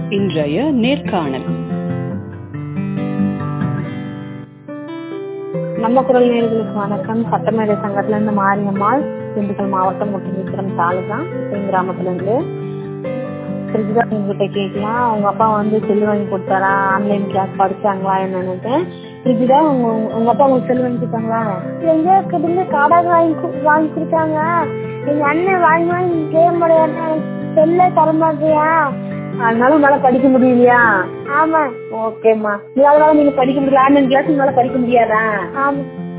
இன்றைய நேர்காணல் நம்ம குரல் நேர்களுக்கு வணக்கம் சட்டமேடை சங்கத்துல இருந்து மாரியம்மாள் திண்டுக்கல் மாவட்டம் முட்டுமித்திரம் தாலுகா என் கிராமத்துல இருந்து பிரிஜிதா உங்ககிட்ட கேட்கலாம் அவங்க அப்பா வந்து செல் வாங்கி கொடுத்தாரா ஆன்லைன் கிளாஸ் படிச்சாங்களா என்னன்னு பிரிஜிதா உங்க உங்க அப்பா உங்களுக்கு செல் வாங்கி கொடுத்தாங்களா எங்க இருக்குது காடாக வாங்கி கு- வாங்கி கொடுத்தாங்க எங்க அண்ணன் வாங்கி வாங்கி கேம் விளையாட செல்ல தர மாட்டியா அதனால உங்களால படிக்க முடியலையா ஆமா ஓகேம்மா அதனால நீங்க படிக்க முடியல ஆன்லைன் கிளாஸ் உங்களால படிக்க முடியாதா ஆமா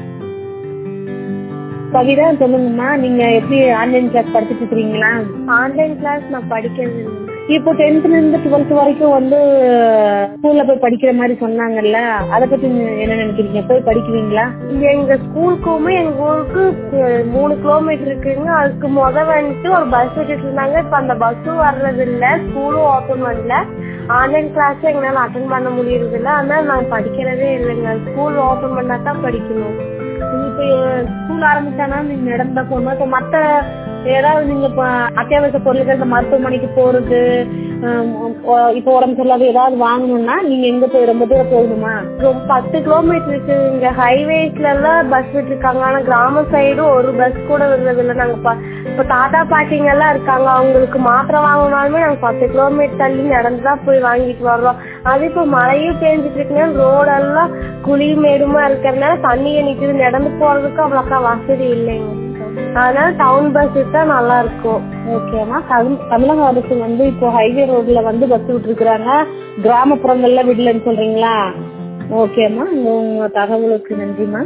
கவிதா சொல்லுங்கம்மா நீங்க எப்படி ஆன்லைன் கிளாஸ் படிச்சுட்டு இருக்கிறீங்களா ஆன்லைன் கிளாஸ் நான் படிக்கிறது இல்லை. இப்போ டென்த்ல இருந்து டுவெல்த் வரைக்கும் வந்து ஸ்கூல்ல போய் படிக்கிற மாதிரி சொன்னாங்கல்ல அதை பத்தி நீங்க என்ன நினைக்கிறீங்க போய் படிக்குவீங்களா இங்க எங்க ஸ்கூலுக்கும் எங்க ஊருக்கு அஹ், மூணு கிலோமீட்டர் இருக்குங்க அதுக்கு முத வந்துட்டு ஒரு பஸ் விட்டுட்டு இருந்தாங்க இப்ப அந்த பஸ்ஸும் வர்றது இல்ல ஸ்கூலும் ஓப்பன் பண்ணல ஆன்லைன் கிளாஸ் எங்களால அட்டன் பண்ண முடியறது இல்ல அதனால நான் படிக்கிறதே இல்லைங்க ஸ்கூல் ஓப்பன் பண்ணா தான் படிக்கணும் இப்ப ஸ்கூல் ஆரம்பிச்சானா நீங்க நடந்தா போகணும் இப்ப மத்த ஏதாவது நீங்க இப்ப அத்தியாவசிய பொருட்கள் இந்த மருத்துவமனைக்கு போறது ஹம், இப்போ உடம்பு சரியில்லாத ஏதாவது வாங்கணும்னா நீங்க எங்க போய் ரொம்ப தூரம் போகணுமா ரொம்ப பத்து கிலோமீட்டர் இருக்கு இங்க ஹைவேஸ்ல எல்லாம் பஸ் விட்டுருக்காங்க ஆனா கிராம சைடும் ஒரு பஸ் கூட விடுறது இல்ல நாங்க ப- இப்ப தாத்தா பாட்டிங்க எல்லாம் இருக்காங்க அவங்களுக்கு மாத்திரை வாங்கினாலுமே நாங்க பத்து கிலோமீட்டர் தள்ளி நடந்துதான் போய் வாங்கிட்டு வர்றோம் அது இப்ப மழையும் பேஞ்சிட்டு இருக்குன்னா ரோடெல்லாம் குழி மேடுமா இருக்கிறதுனால தண்ணியை நிக்குது நடந்து போறதுக்கு அவ்வளோக்கா வசதி இல்லைங்க அதனால டவுன் பஸ் தான் நல்லா இருக்கும் ஓகேம்மா தமிழ்- தமிழக அரசு வந்து இப்போ ஹைவே ரோட்ல வந்து பஸ் விட்டுருக்குறாங்க கிராமப்புறங்கள்ல விடலன்னு சொல்றீங்களா ஓகேம்மா உங்க உங்க தகவலுக்கு நன்றிம்மா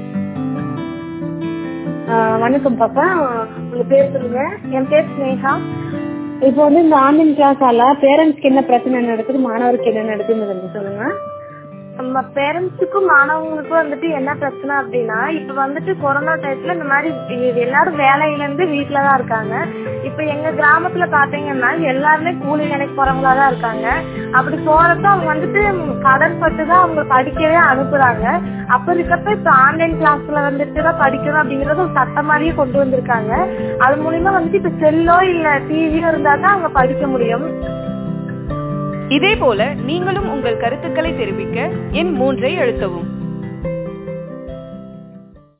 ஆஹ் வணக்கம் பாப்பா உங்க பேர் சொல்லுங்க என் பேர் ஸ்னேகா இப்போ வந்து இந்த ஆன்லைன் கிளாஸால பேரண்ட்ஸ்க்கு என்ன பிரச்சனை நடக்குது மாணவருக்கு என்ன நடக்குதுன்னு கொஞ்சம் சொல்லுங்க நம்ம பேரண்ட்ஸுக்கும் மாணவங்களுக்கும் வந்துட்டு என்ன பிரச்சனை அப்படின்னா இப்ப வந்துட்டு கொரோனா டயத்துல இந்த மாதிரி இ- எல்லாரும் வேலையில இருந்து வீட்டுல தான் இருக்காங்க இப்ப எங்க கிராமத்துல பாத்தீங்கன்னா எல்லாருமே கூலி வேலைக்கு போறவங்களா தான் இருக்காங்க அப்படி போறப்ப அவங்க வந்துட்டு கடன் பட்டு தான் அவங்க படிக்கவே அனுப்புறாங்க அப்ப இருக்கப்ப இப்ப ஆன்லைன் கிளாஸ்ல வந்துட்டு தான் படிக்கணும் அப்படிங்கறது ஒரு சட்டம் மாதிரியே கொண்டு வந்திருக்காங்க அது மூலியமா வந்துட்டு இப்ப செல்லோ இல்ல டிவியோ இருந்தா தான் அவங்க படிக்க முடியும் இதேபோல நீங்களும் உங்கள் கருத்துக்களை தெரிவிக்க எண் மூன்றை அழுத்தவும்